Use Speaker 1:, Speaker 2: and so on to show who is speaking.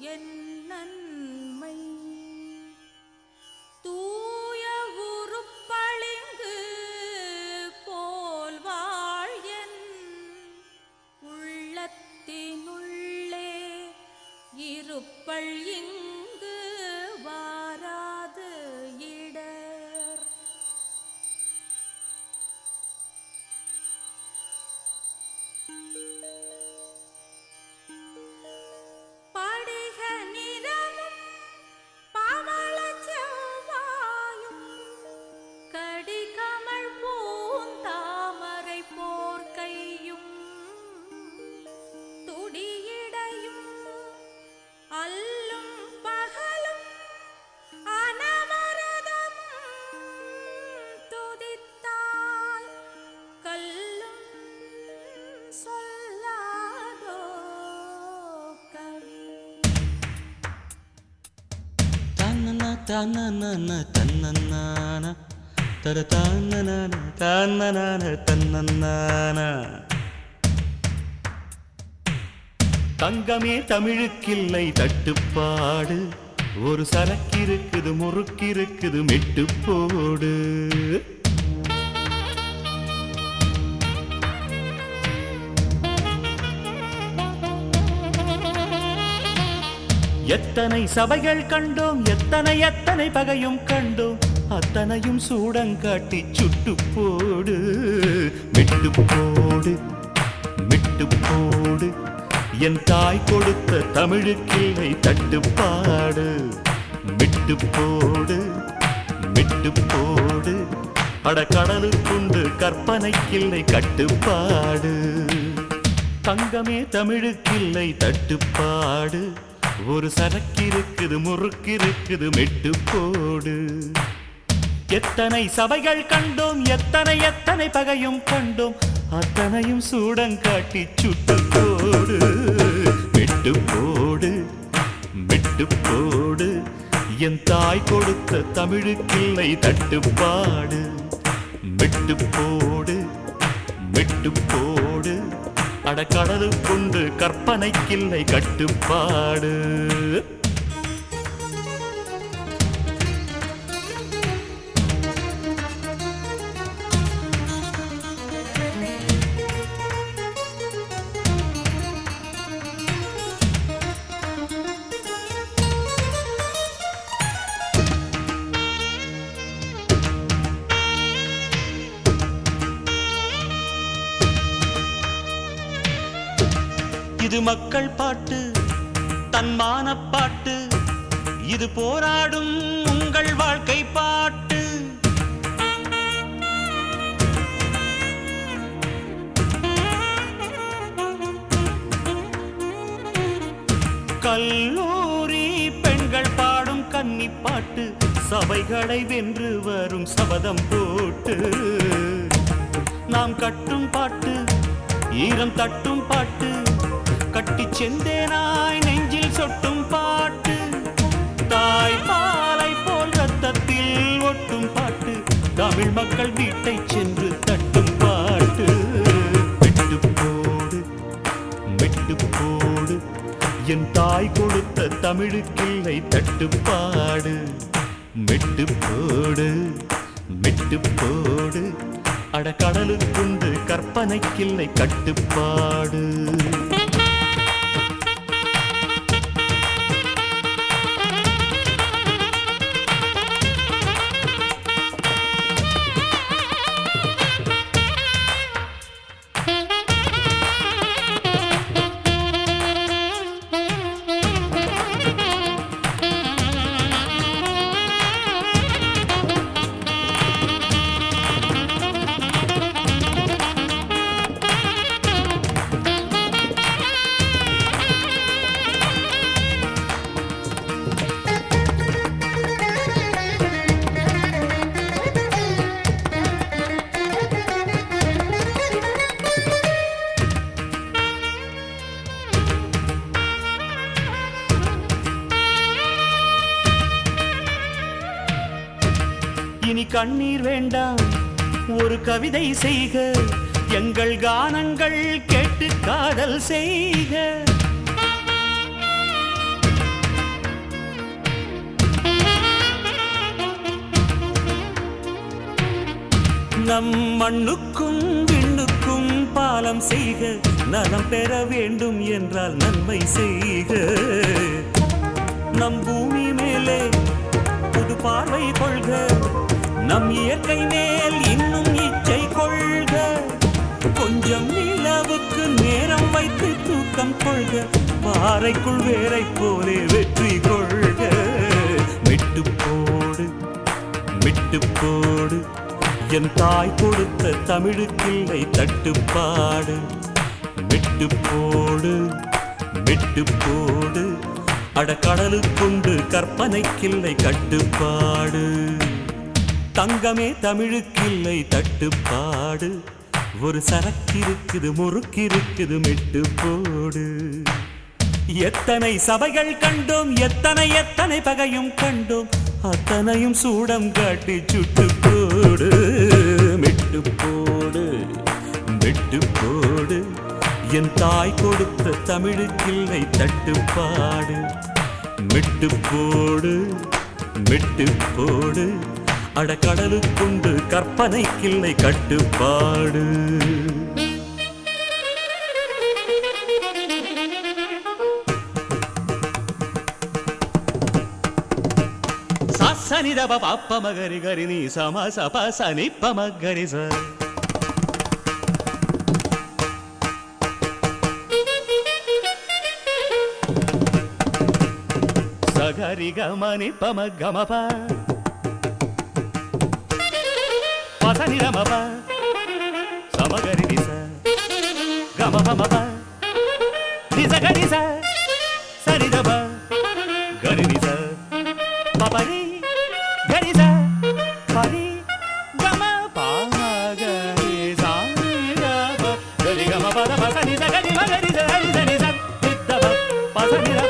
Speaker 1: என் நன்மை தூய உருப்பளிங்கு போல் வாழ் என் உள்ளத்தினுள்ளே இருப்பள் இங்கு வாராது இடர் படிக நிறமும் பவளச் செவ்வாயும் கடிகமழ் பூந்தாமரை போர்க்கையும் துடியிடையும் அல்லும் பகலும் அனவரதமும் துதித்தால் கல்லும் சொல்லாதோ கவி
Speaker 2: தன்னன தன்னன தன்னன்னான தர தன்னனான தன்னனான தன்னன்னான தங்கமே தமிழுக்கில்லை தட்டுப்பாடு ஒரு சரக்கிருக்குது முறுக்கிருக்குது மெட்டு போடு எத்தனை சபைகள் கண்டோம் எத்தனை எத்தனை பகையும் கண்டோம் அத்தனையும் சூடங்காட்டி சுட்டு போடு மிட்டு போடு மிட்டு போடு என் தாய் கொடுத்த தமிழுக்கில்லை தட்டுப்பாடு மிட்டு போடு மிட்டு போடு அட கடலுக்குண்டு கற்பனைக்கில்லை கட்டுப்பாடு தங்கமே தமிழுக்கில்லை தட்டுப்பாடு ஒரு சரக்கிருக்குது முறுக்கிருக்குது மெட்டு போடு எத்தனை சபைகள் கண்டோம் எத்தனை எத்தனை பகையும் கண்டோம் அத்தனையும் சூடங்காட்டி சுட்டு போடு மெட்டு போடு மெட்டு போடு என் தாய் கொடுத்த தமிழுக்கில்லை தட்டுப்பாடு மெட்டு போடு மெட்டு போடு அட கடலுக்குண்டு கற்பனைக்கில்லை கட்டுப்பாடு இது மக்கள் பாட்டு தன்மான பாட்டு இது போராடும் உங்கள் வாழ்க்கை பாட்டு கல்லூரி பெண்கள் பாடும் கன்னி பாட்டு சபைகளை வென்று வரும் சபதம் போட்டு நாம் கட்டும் பாட்டு ஈரம் தட்டும் பாட்டு கட்டி செந்தேனாய் நெஞ்சில் சொட்டும் பாட்டு தாய் பாலை போல் ரத்தத்தில் ஒட்டும் பாட்டு தமிழ் மக்கள் வீட்டை சென்று தட்டும் பாட்டு விட்டு போடு விட்டு போடு என் தாய் கொடுத்த தமிழுக்கில்லை தட்டுப்பாடு மெட்டு போடு மெட்டு போடு அட கடலுக்குண்டு கற்பனைக்கில்லை கட்டுப்பாடு இனி கண்ணீர் வேண்டாம் ஒரு கவிதை செய்க எங்கள் கானங்கள் கேட்டு காதல் செய்க நம் மண்ணுக்கும் விண்ணுக்கும் பாலம் செய்க நலம் பெற வேண்டும் என்றால் நன்மை செய்க நம் பூமி மேலே புது பார்வை கொள்க நம் இயற்கை மேல் இன்னும் இச்சை கொள்க கொஞ்சம் நிலவுக்கு நேரம் வைத்து தூக்கம் கொள்க பாறைக்குள் வேரை போலே வெற்றி கொள்க விட்டு போடு விட்டு போடு என் தாய் கொடுத்த தமிழுக்கில்லை தட்டுப்பாடு விட்டு போடு விட்டு போடு அடக்கடலுக்குண்டு கற்பனைக்கில்லை கட்டுப்பாடு தங்கமே தமிழுக்கில்லை தட்டுப்பாடு ஒரு சரக்கிருக்குது முறுக்கிருக்குது மிட்டு போடு எத்தனை சபைகள் கண்டோம் எத்தனை எத்தனை பகையும் கண்டோம் அத்தனையும் சூடம் காட்டி சுட்டு போடு மிட்டு போடு விட்டு போடு என் தாய் கொடுத்த தமிழுக்கில்லை தட்டுப்பாடு மிட்டு போடு மிட்டு போடு அடக்கடலுக்குண்டு கற்பனைக்கில்லை கட்டுப்பாடு సనిదప పప్ప గరి గరి నీ సమ సప సని పమ గరి స సగరి గమని పమ గమ ప పసని రమ ప సమగరి ని స గమ పమ ప ని స గరి స సరి దప గరి ని స పపరి గరి స పరి గమ పమ గరి స గమ గరి గమ పద పస ని స గరి మ గరి స గరి స ని స నిద్ద ప పస ని ర